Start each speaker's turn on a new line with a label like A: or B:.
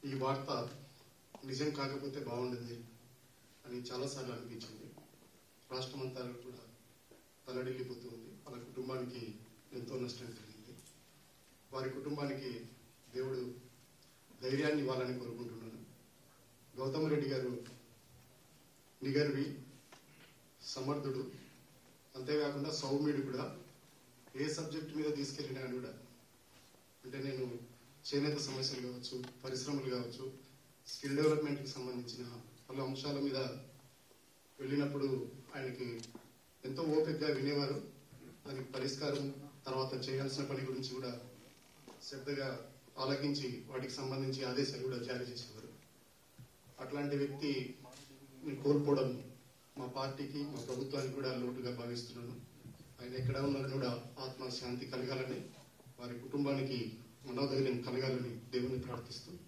A: ఈ వార్త నిజం కాకపోతే బాగుండేది అని చాలాసార్లు అనిపించింది రాష్ట్రమంతా కూడా తల్లడిల్లిపోతూ ఉంది వాళ్ళ కుటుంబానికి ఎంతో నష్టం కలిగింది వారి కుటుంబానికి దేవుడు ధైర్యాన్ని ఇవ్వాలని కోరుకుంటున్నాను గౌతమ్ రెడ్డి గారు నిగర్వి సమర్థుడు అంతేకాకుండా సౌమ్యుడు కూడా ఏ సబ్జెక్ట్ మీద తీసుకెళ్ళినా కూడా అంటే నేను చేనేత సమస్యలు కావచ్చు పరిశ్రమలు కావచ్చు స్కిల్ డెవలప్మెంట్కి సంబంధించిన పలు అంశాల మీద వెళ్ళినప్పుడు ఆయనకి ఎంతో ఓపికగా వినేవారు దానికి పరిష్కారం తర్వాత చేయాల్సిన పని గురించి కూడా శ్రద్ధగా ఆలకించి వాటికి సంబంధించి ఆదేశాలు కూడా జారీ చేసేవారు అట్లాంటి వ్యక్తి కోల్పోవడం మా పార్టీకి మా ప్రభుత్వానికి కూడా లోటుగా భావిస్తున్నాను ఆయన ఎక్కడ ఉన్నారని కూడా ఆత్మ శాంతి కలగాలని వారి కుటుంబానికి మనోధైర్యం కలగాలని దేవుని ప్రార్థిస్తూ